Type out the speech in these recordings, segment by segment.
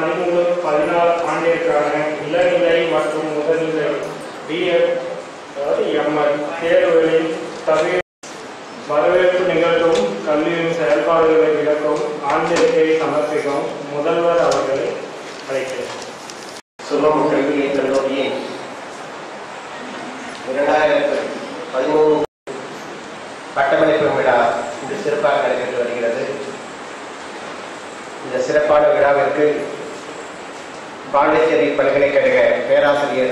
பதிமூணு பதினாறு ஆண்டிற்கான இளநிலை மற்றும் முதுநிலை பிஎட் அதாவது எம்எட் தேர்வுகளின் தகுதி வரவேற்பு நிகழ்வும் கல்வியின் செயல்பாடுகளை விளக்கும் ஆண்டிற்கை சமர்ப்பிக்கும் முதல்வர் அவர்களை அழைக்கிறேன் சுபம் கல்வியை கல்லூரியின் இரண்டாயிரத்து பதிமூணு பட்டமளிப்பு விழா இன்று சிறப்பாக நடைபெற்று வருகிறது இந்த சிறப்பான விழாவிற்கு பாண்டிச்சேரி பல்கலைக்கழக பேராசிரியர்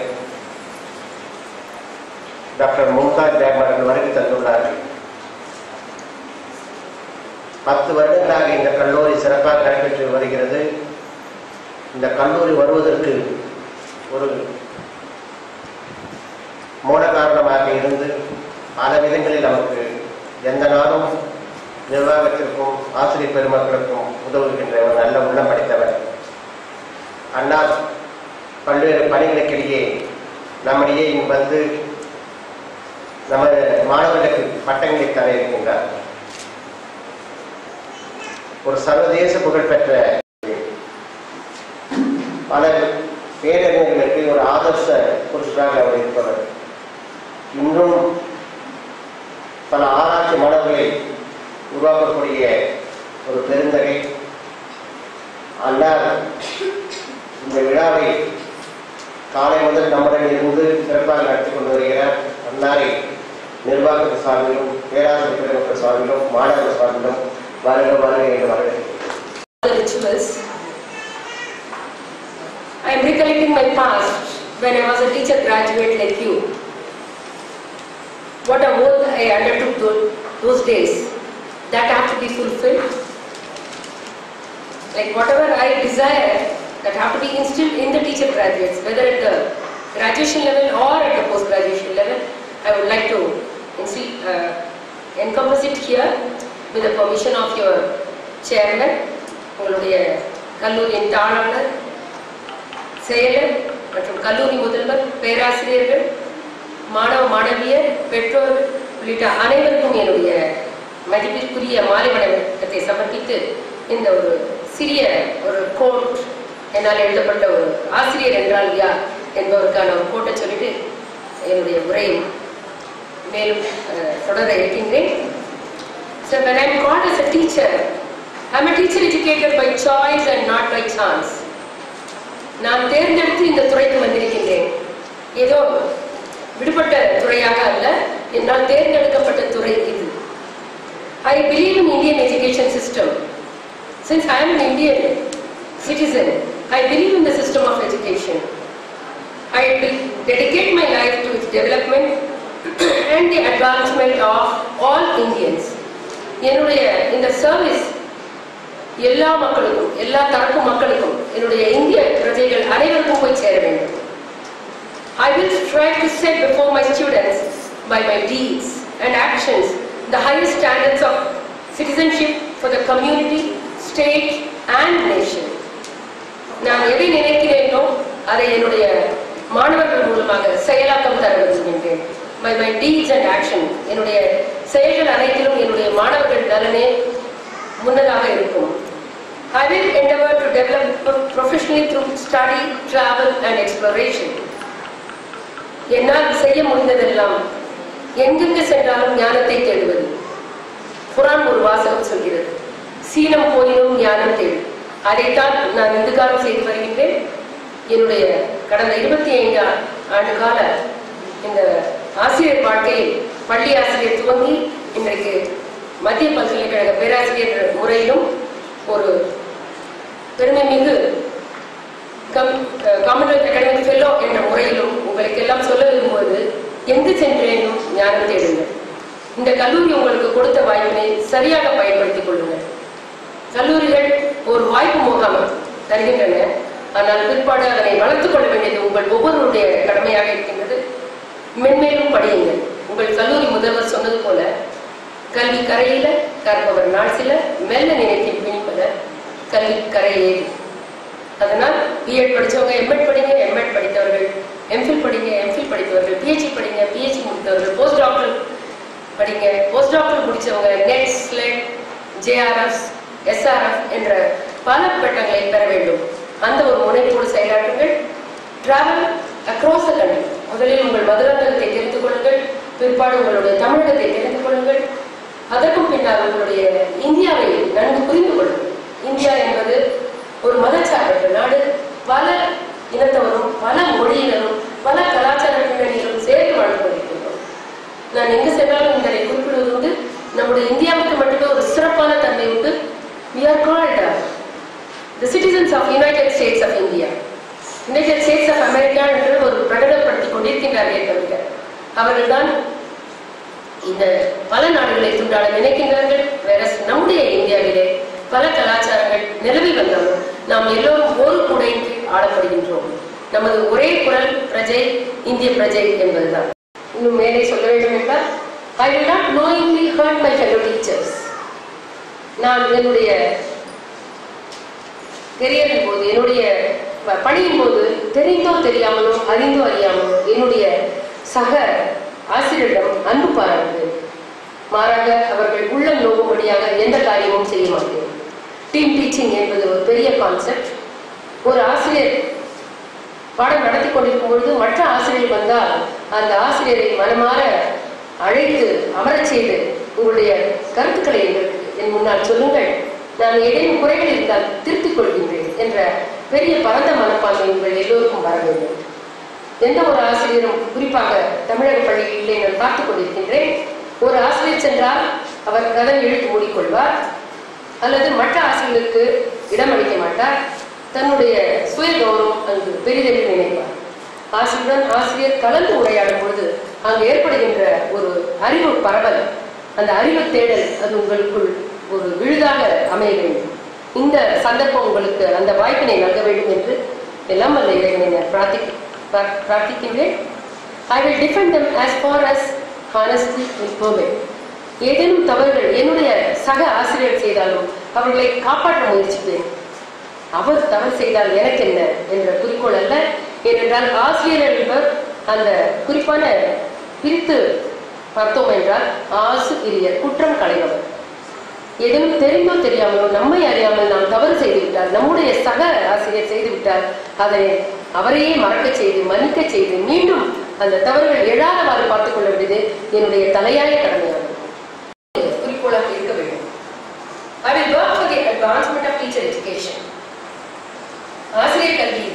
டாக்டர் மும்தாஜ் ஜெயமரன் வருகை தந்துள்ளார்கள் பத்து வருடங்களாக இந்த கல்லூரி சிறப்பாக நடைபெற்று வருகிறது இந்த கல்லூரி வருவதற்கு ஒரு மூல காரணமாக இருந்து பல விதங்களில் நமக்கு எந்த நாளும் நிர்வாகத்திற்கும் ஆசிரியர் பெருமக்களுக்கும் உதவுகின்ற ஒரு நல்ல உள்ளம் படைத்தவர் அண்ணா பல்வேறு பணிகளுக்கிடையே நம்மிடையே இங்கு வந்து நமது மாணவர்களுக்கு பட்டங்களை தர இருக்கின்றார் ஒரு சர்வதேச புகழ்பெற்ற பல பேரறிஞர்களுக்கு ஒரு ஆதர்ச புருஷராக அவர் இருப்பவர் இன்னும் பல ஆராய்ச்சி மாணவர்களை உருவாக்கக்கூடிய ஒரு பெருந்தகை அன்னார் இந்த விழாவை காலை முதல் நம்முடன் இருந்து சிறப்பாக நடத்தி கொண்டு வருகிறார் அன்னாரை நிர்வாகத்து சார்பிலும் பேராசிரியர் பெருமக்கள் சார்பிலும் மாணவர்கள் சார்பிலும் வருக வருக என்று வரவேற்கிறேன் the rituals. I am recollecting my past when I was a teacher graduate like you. What a oath I undertook tho- those days that have to be fulfilled. Like whatever I desire that have to be instilled in the teacher graduates, whether at the graduation level or at the post graduation level, I would like to instill, uh, encompass it here with the permission of your chairman, உங்களுடைய கல்லூரியின் தாளாளர் செயலர் மற்றும் கல்லூரி முதல்வர் பேராசிரியர்கள் மாணவ மாணவியர் பெற்றோர் உள்ளிட்ட அனைவருக்கும் என்னுடைய மதிப்பிற்குரிய மாலை வணக்கத்தை சமர்ப்பித்து இந்த ஒரு சிறிய ஒரு கோட் என்னால் எழுதப்பட்ட ஒரு ஆசிரியர் என்றால் யார் என்பதற்கான ஒரு கோட்டை சொல்லிட்டு என்னுடைய உரையை மேலும் அஹ், தொடர இருக்கின்றேன் So when I'm called as a teacher, I'm a teacher educated by choice and not by chance. நான் தேர்ந்தெடுத்து இந்த துறைக்கு வந்திருக்கின்றேன் ஏதோ விடுபட்ட துறையாக அல்ல என்னால் தேர்ந்தெடுக்கப்பட்ட துறை இது I believe in Indian education system since I am an Indian citizen I believe in the system of education I will dedicate my life to its development and the advancement of all Indians. என்னுடைய இந்த service எல்லா மக்களுக்கும் எல்லா தரப்பு மக்களுக்கும் என்னுடைய இந்திய பிரஜைகள் அனைவருக்கும் போய் சேர வேண்டும் I will strive to set before my students by my deeds and actions the highest standards of citizenship for the community, state and nation. நான் எதை நினைக்கிறேனோ அதை என்னுடைய மாணவர்கள் மூலமாக செயலாக்கம் தர விரும்புகின்றேன் my my deeds and action என்னுடைய செயல்கள் அனைத்திலும் என்னுடைய மாணவர்கள் நலனே முன்னதாக இருக்கும் I will endeavor to develop pro- professionally through study, travel and exploration. என்னால் செய்ய முடிந்ததெல்லாம் எங்கெங்கு சென்றாலும் ஞானத்தை தேடுவது குரான் ஒரு வாசகம் சொல்கிறது சீனம் போயினும் ஞானம் தேடு அதைத்தான் நான் இந்த காலம் செய்து வருகின்றேன் என்னுடைய கடந்த இருபத்தி ஐந்து ஆ- ஆண்டு கால இந்த ஆசிரியர் வாழ்க்கையில் பள்ளி ஆசிரியர் துவங்கி இன்றைக்கு மத்திய பல்கலைக்கழக பேராசிரியர் முறையிலும் ஒரு பெருமை மிகு காமன்வெல்த் அகாடமிக் ஃபெல்லோ என்ற முறையிலும் உங்களுக்கு எல்லாம் சொல்ல விரும்புவது எங்கு சென்றேனும் ஞானம் தேடுங்கள் இந்த கல்லூரி உங்களுக்கு கொடுத்த வாய்ப்பினை சரியாக பயன்படுத்திக் கொள்ளுங்கள் கல்லூரிகள் ஒரு வாய்ப்பு முகாம் தருகின்றன ஆனால் பிற்பாடு அதனை வளர்த்துக் கொள்ள வேண்டியது உங்கள் ஒவ்வொருவருடைய கடமையாக இருக்கின்றது மென்மேலும் படியுங்கள் உங்கள் கல்லூரி முதல்வர் சொன்னது போல கல்வி கரையில கற்பவர் நாள் சில மெல்ல நினைத்தில் பிணிப்பத கல்வி கரையேறி அதனால் பிஎட் படிச்சவங்க எம்எட் படிங்க எம்எட் படித்தவர்கள் எம்ஃபில் படிங்க எம்ஃபில் படித்தவர்கள் பிஹெச்டி படிங்க பிஹெச்டி முடித்தவர்கள் போஸ்ட் டாக்டர் படிங்க போஸ்ட் டாக்டர் முடிச்சவங்க நெட் ஸ்லெட் ஜேஆர்எஃப் எஸ்ஆர்எஃப் என்ற பல பட்டங்களை பெற வேண்டும் அந்த ஒரு முனைப்போடு செயலாற்றுங்கள் டிராவல் அக்ராஸ் த கண்ட்ரி முதலில் உங்கள் மதுராந்தகத்தை தெரிந்து கொள்ளுங்கள் பிற்பாடு உங்களுடைய தமிழகத்தை தெரிந்து கொள்ளுங்கள் அதற்கும் பின்னால் உங்களுடைய இந்தியாவை நன்கு புரிந்து கொள்ளுங்கள் இந்தியா என்பது ஒரு மதச்சார்பற்ற நாடு பல இனத்தவரும் பல மொழியினரும் பல கலாச்சார பின்னணியிலும் சேர்ந்து வாழ்ந்து கொண்டிருக்கின்றோம் நான் எங்கு சென்றாலும் இதனை குறிப்பிடுவது உண்டு நம்முடைய இந்தியாவுக்கு மட்டுமே ஒரு சிறப்பான தன்மை உண்டு we are called uh, the citizens of United States of India United States of America என்று ஒரு பிரகடனப்படுத்திக் கொண்டிருக்கின்றார்கள் தவிர அவர்கள்தான் இந்த பல நாடுகளை துண்டாட நினைக்கின்றார்கள் வேற நம்முடைய இந்தியாவிலே பல கலாச்சாரங்கள் நிலவி வந்தாலும் நாம் எல்லோரும் ஒரு குடையின் கீழ் ஆளப்படுகின்றோம் நமது ஒரே குரல் பிரஜை இந்திய பிரஜை என்பதுதான் இன்னும் மேலே சொல்ல வேண்டும் என்றால் ஐ will not knowingly hurt my fellow teachers நான் என்னுடைய கெரியரின் போது என்னுடைய ப- பணியின் போது தெரிந்தோ தெரியாமலோ அறிந்தோ அறியாமலோ என்னுடைய சக ஆசிரியரிடம் அன்பு பாராட்டு மாறாக அவர்கள் உள்ளம் நோக்கும்படியாக எந்த காரியமும் செய்ய மாட்டேன் டீம் டீச்சிங் என்பது ஒரு பெரிய கான்செப்ட் ஒரு ஆசிரியர் பாடம் நடத்தி கொண்டிருக்கும் பொழுது மற்ற ஆசிரியர் வந்தால் அந்த ஆசிரியரை மனமாற அழைத்து அமரச் செய்து உங்களுடைய கருத்துக்களை எங்களுக்கு என் முன்னால் சொல்லுங்கள் நான் ஏதேனும் குறைகள் இருந்தால் திருத்திக் கொள்கின்றேன் என்ற பெரிய பரந்த மனப்பான்மை உங்கள் எல்லோருக்கும் வர வேண்டும் எந்த ஒரு ஆசிரியரும் குறிப்பாக தமிழக பள்ளிகளிலே நான் பார்த்துக் கொண்டிருக்கின்றேன் ஒரு ஆசிரியர் சென்றால் அவர் கதவை இழுத்து மூடிக்கொள்வார் அல்லது மற்ற ஆசிரியர்களுக்கு இடம் அளிக்க மாட்டார் தன்னுடைய சுய கௌரவம் அங்கு பெரிதென்று நினைப்பார் ஆசிரியருடன் ஆசிரியர் கலந்து உரையாடும் பொழுது அங்கு ஏற்படுகின்ற ஒரு அறிவு பரவல் அந்த அறிவு தேடல் அது உங்களுக்குள் ஒரு விழுதாக அமைய வேண்டும் இந்த சந்தர்ப்பம் உங்களுக்கு அந்த வாய்ப்பினை நல்க வேண்டும் என்று எல்லாம் வல்ல இறைவனை நான் பிரார்த்தி பிரார்- பிரார்த்திக்கின்றேன் I will defend them as far as honesty will permit ஏதேனும் தவறுகள் என்னுடைய சக ஆசிரியர் செய்தாலும் அவர்களை காப்பாற்ற முயற்சிப்பேன் அவர் தவறு செய்தால் எனக்கு என்ன என்ற குறிக்கோள் அல்ல ஏனென்றால் ஆசிரியர் என்பவர் அந்த குறிப்பான பிரித்து பார்த்தோம் என்றால் ஆசிரியர் குற்றம் களைபவர் எதுவும் தெரிந்தோ தெரியாமலோ நம்மை அறியாமல் நாம் தவறு செய்துவிட்டால் நம்முடைய சக ஆசிரியர் செய்துவிட்டால் அதை அவரையே மறக்கச் செய்து மன்னிக்கச் செய்து மீண்டும் அந்த தவறுகள் எழாதவாறு பார்த்துக் கொள்ள வேண்டியது என்னுடைய தலையாய கடமையாகும் குறிக்கோளாக இருக்க வேண்டும் I will work for the advancement of teacher education. ஆசிரியர் கல்வி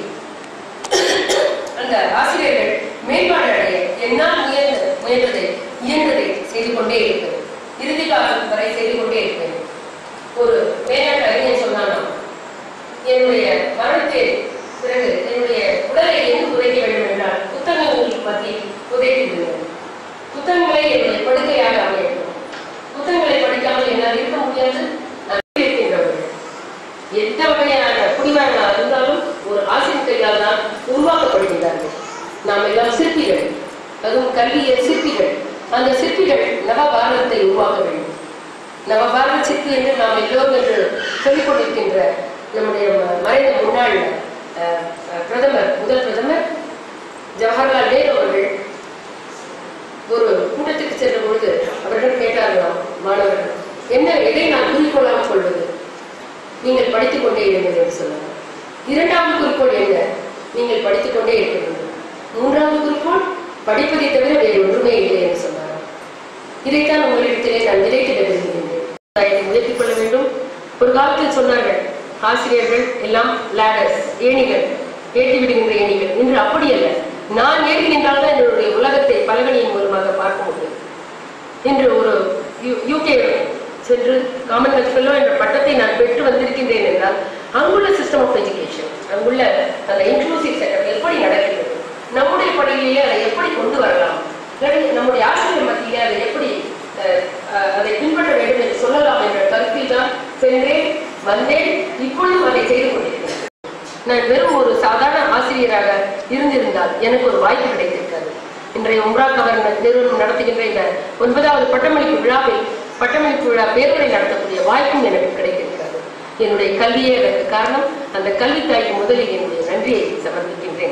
அந்த ஆசிரியர்கள் மேம்பாடு அடைய என்னால் முயன்ற முயன்றதை இயன்றதை செய்து கொண்டே இருப்பேன் இறுதி காலம் வரை செய்து கொண்டே இருப்பேன் ஒரு மேலாட்ட அறிஞர் சொன்னானா என்னுடைய மரணத்தின் பிறகு என்னுடைய உடலை எங்கு புதைக்க வேண்டும் என்றால் புத்தகங்களுக்கு மத்தியில் புதைத்து விடுவேன் புத்தகங்களை என்னுடைய படுக்கையாக அமையட்டும் புத்தகங்களை படிக்காமல் என்னால் இருக்க முடியாது நான் இருக்கின்றவர்கள் எந்த வகையான குடிமகனாக இருந்தாலும் ஒரு ஆசிரியர் கையால் தான் உருவாக்கப்படுகின்றார்கள் நாம் எல்லாம் சிற்பிகள் அதுவும் கல்வியியல் சிற்பிகள் அந்த சிற்பிகள் நவபாரதத்தை உருவாக்க வேண்டும் நவபாரத சிற்பி என்று நாம் எல்லோரும் என்று சொல்லிக் கொண்டிருக்கின்ற நம்முடைய ம- மறைந்த முன்னாள் அஹ், அஹ், பிரதமர் முதல் பிரதமர் ஜவஹர்லால் நேரு அவர்கள் ஒரு கூட்டத்துக்கு சென்ற பொழுது அவர்கள் கேட்டார்களாம் மாணவர்கள் என்ன எதை நான் குறிக்கோளாக கொள்வது நீங்கள் படித்துக் கொண்டே இருங்கள் என்று சொன்னார் இரண்டாவது குறிக்கோள் என்ன நீங்கள் படித்துக் கொண்டே இருக்க வேண்டும் மூன்றாவது குறிக்கோள் படிப்பதை தவிர வேறு ஒன்றுமே இல்லை என்று சொன்னார் இதைத்தான் உங்களிடத்திலே நான் விதைத்திட விரும்புகின்றேன் அதை முயற்சிக் கொள்ள வேண்டும் ஒரு காலத்தில் சொன்னார்கள் ஆசிரியர்கள் எல்லாம் லேடர்ஸ் ஏணிகள் ஏற்றி விடுகின்ற ஏணிகள் இன்று அப்படி அல்ல நான் ஏறுகின்றால் தான் என்னுடைய உலகத்தை பலகணியின் மூலமாக பார்க்க முடியும் இன்று ஒரு யூகே சென்று காமன்வெல்த் ஃபெல்லோ என்ற பட்டத்தை நான் பெற்று வந்திருக்கின்றேன் என்றால் அங்குள்ள சிஸ்டம் ஆஃப் எஜுகேஷன் அங்குள்ள அந்த இன்க்ளூசிவ் செட்டப் எப்படி நடக்கிறது நம்முடைய பள்ளியிலேயே அதை எப்படி கொண்டு வரலாம் இல்லாட்டி நம்முடைய ஆசிரியர் மத்தியிலே அதை எப்படி அஹ், அஹ், அதை பின்பற்ற வேண்டும் என்று சொல்லலாம் என்ற கருத்தில் தான் சென்றேன் வந்தேன் இப்பொழுதும் அதை செய்து கொண்டிருக்கிறேன் நான் வெறும் ஒரு சாதாரண ஆசிரியராக இருந்திருந்தால் எனக்கு ஒரு வாய்ப்பு கிடைத்திருக்காது இன்றைய உம்ரா கவர் நிறுவனம் நடத்துகின்ற இந்த ஒன்பதாவது பட்டமளிப்பு விழாவில் பட்டமளிப்பு விழா பேருரை நடத்தக்கூடிய வாய்ப்பும் எனக்கு கிடைத்திருக்கிறது என்னுடைய கல்வியே அதற்கு காரணம் அந்த கல்வி தாய்க்கு முதலில் என்னுடைய நன்றியை சமர்ப்பிக்கின்றேன்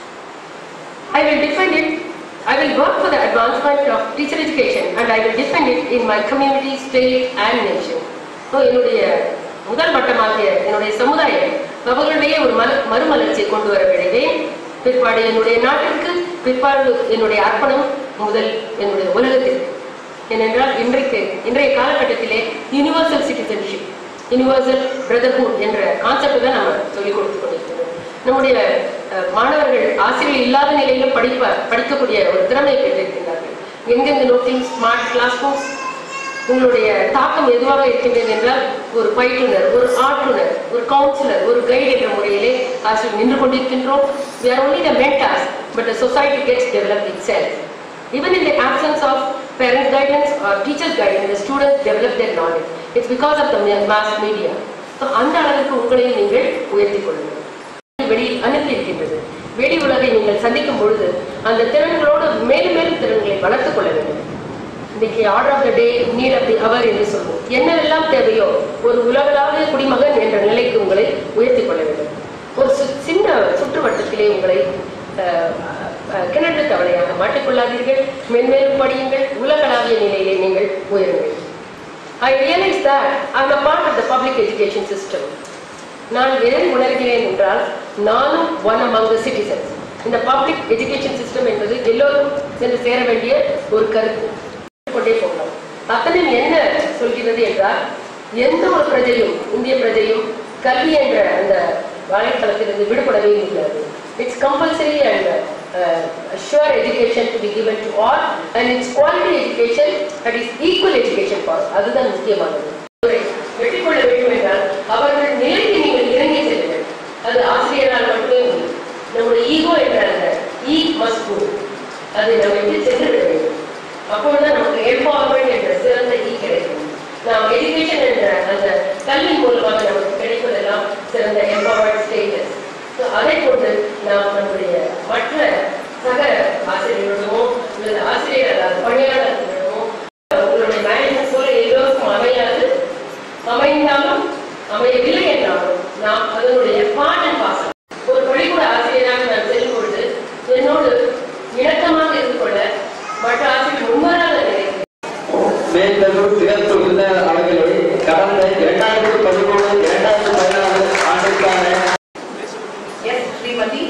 I will defend it. I will work for the advancement of teacher education and I will defend it in my community, state and nation. So, என்னுடைய முதல் பட்டமாகிய என்னுடைய சமுதாயம் அவர்களுடைய ஒரு மறு மறுமலர்ச்சியை கொண்டு வர விழைவேன் பிற்பாடு என்னுடைய நாட்டிற்கு பிற்பாடு என்னுடைய அர்ப்பணம் முதல் என்னுடைய உலகத்திற்கு ஏனென்றால் இன்றைக்கு இன்றைய காலகட்டத்திலே யூனிவர்சல் சிட்டிசன்ஷிப் யூனிவர்சல் பிரதர்ஹுட் என்ற கான்செப்ட் தான் நம்ம சொல்லிக் கொடுத்து கொண்டிருக்கிறோம் நம்முடைய அஹ், மாணவர்கள் ஆசிரியர் இல்லாத நிலையிலும் படிப்ப படிக்கக்கூடிய ஒரு திறமையை பெற்றிருக்கிறார்கள் எங்கெங்க நோட்டிங் ஸ்மார்ட் கிளாஸ் ரூம்ஸ் உங்களுடைய தாக்கம் எதுவாக இருக்கின்றது என்றால் ஒரு பயிற்றுனர் ஒரு ஆற்றுனர் ஒரு கவுன்சிலர் ஒரு கைடு என்ற முறையிலே ஆசிரியர் நின்று கொண்டிருக்கின்றோம் we are only the mentors but the society gets developed itself even in the absence of parent guidance or teachers guidance the students develop their knowledge it's because of the mass media so அந்த அளவிற்கு உங்களையும் நீங்கள் உயர்த்திக் கொள்ளுங்கள் வெளியில் அனுப்பி இருக்கின்றது வெளி உலகை நீங்கள் சந்திக்கும் பொழுது அந்த திறன்களோடு மேலும் மேலும் திறன்களை வளர்த்துக் கொள்ள வேண்டும் இன்னைக்கு order of the day need of the hour என்று சொல்வோம் என்னவெல்லாம் தேவையோ ஒரு உலகளாவிய குடிமகன் என்ற நிலைக்கு உங்களை உயர்த்திக் கொள்ள வேண்டும் ஒரு சு- சின்ன சுற்றுவட்டத்திலே உங்களை அஹ், அஹ், கிணற்று தவளையாக மாட்டிக்கொள்ளாதீர்கள் மென்மேலும் படியுங்கள் உலகளாவிய நிலையிலே நீங்கள் உயருங்கள் I realize that I am a part of the public education system. நான் எதை உணர்கிறேன் என்றால் நானும் ஒன் among the citizens. இந்த பப்ளிக் எஜுகேஷன் சிஸ்டம் என்பது எல்லோரும் சென்று சேர வேண்டிய ஒரு கருத்து கொண்டே போகலாம் அத்தனையும் என்ன சொல்கிறது என்றால் எந்த ஒரு பிரஜையும் இந்திய பிரஜையும் கல்வி என்ற அந்த வலைத்தளத்திலிருந்து விடுபடவே முடியாது it's compulsory and sure education to be given to all and it's quality education that is equal education for அதுதான் முக்கியமானது அவரை வெற்றி கொள்ள வேண்டும் என்றால் அவர்கள் நிலைக்கு நீங்கள் இறங்கி செல்லுங்கள் அது ஆசிரியரால் மட்டுமே முடியும் நம்முடைய ஈகோ என்ற அந்த ஈ மஸ்ட் கோ அதை நம்ம எப்படி சென்று விட வேண்டும் அப்பொழுதுதான் நமக்கு எம்பவர்மெண்ட் என்ற சிறந்த ஈ கிடைக்கும் நாம் எஜுகேஷன் என்ற அந்த கல்வி மூலமாக நமக்கு கிடைப்பதெல்லாம் சிறந்த எம்பவர்ட் ஸ்டேட்டஸ் அதை கொண்டு நாம் நம்முடைய மற்ற சக ஆசிரியர்களிடமோ அல்லது ஆசிரியர் அல்லாத பணியாளர்களிடமோ உங்களுடைய மேனேஜ்மெண்ட் போல எல்லோருக்கும் அமையாது அமைந்தாலும் அமையவில்லை என்றாலும் நாம் அதனுடைய பாடன் பாசம் ஒரு பள்ளிக்கூட ஆசிரியராக நான் செல்லும் பொழுது என்னோடு இணக்கமாக இருந்து கொள்ள மற்ற ஆசிரியர் முன்வராத நினைக்கிறேன் மேல்நல்லூர் திறத்துள்ள அளவில் கடந்த இரண்டாயிரத்தி பதிமூணு இரண்டாயிரத்தி பதினாறு ஆண்டிற்கான Yes, Srimati.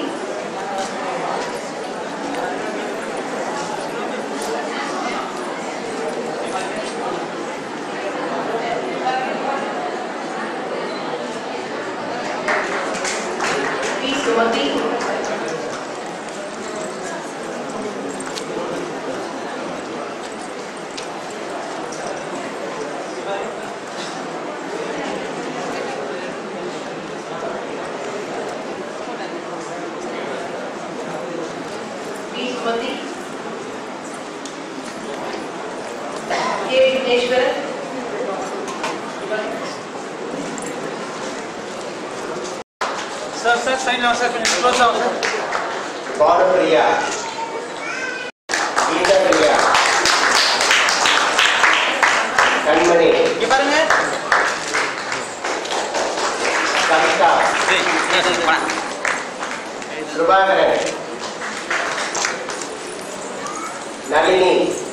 Please, Srimati. Please, Srimati. K. Vigneshwaran. Sir, sir, sign now, sir. Can you close down, sir? Bhanupriya Geethapriya கண்மணி இங்க பாருங்க கவிதா டேய், டேய், டேய், வாடா. சுபாகரன் நளினி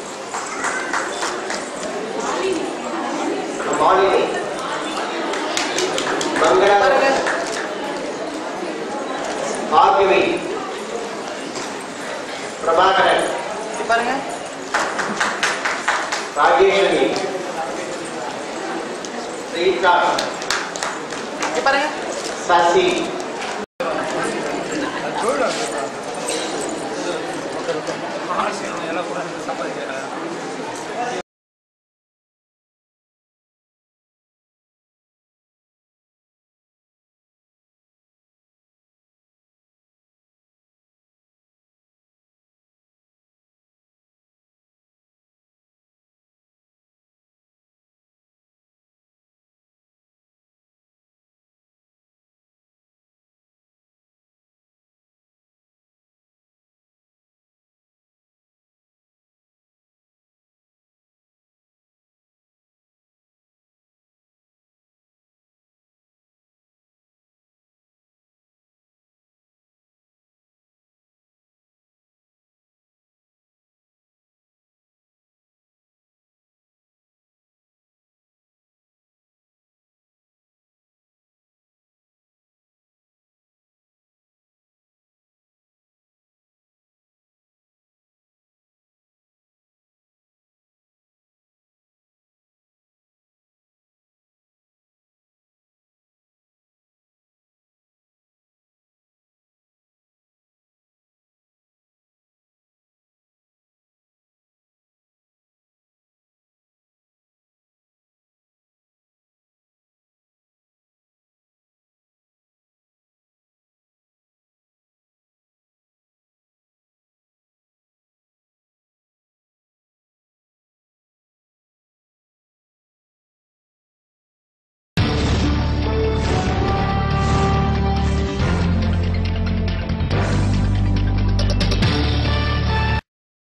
மாலினி மங்களா ஆர்கிவி பிரபாகரன் இங்க பாருங்க ராஜேஸ்வரி ஸ்ரீகாந்த் இங்க பாருங்க சசி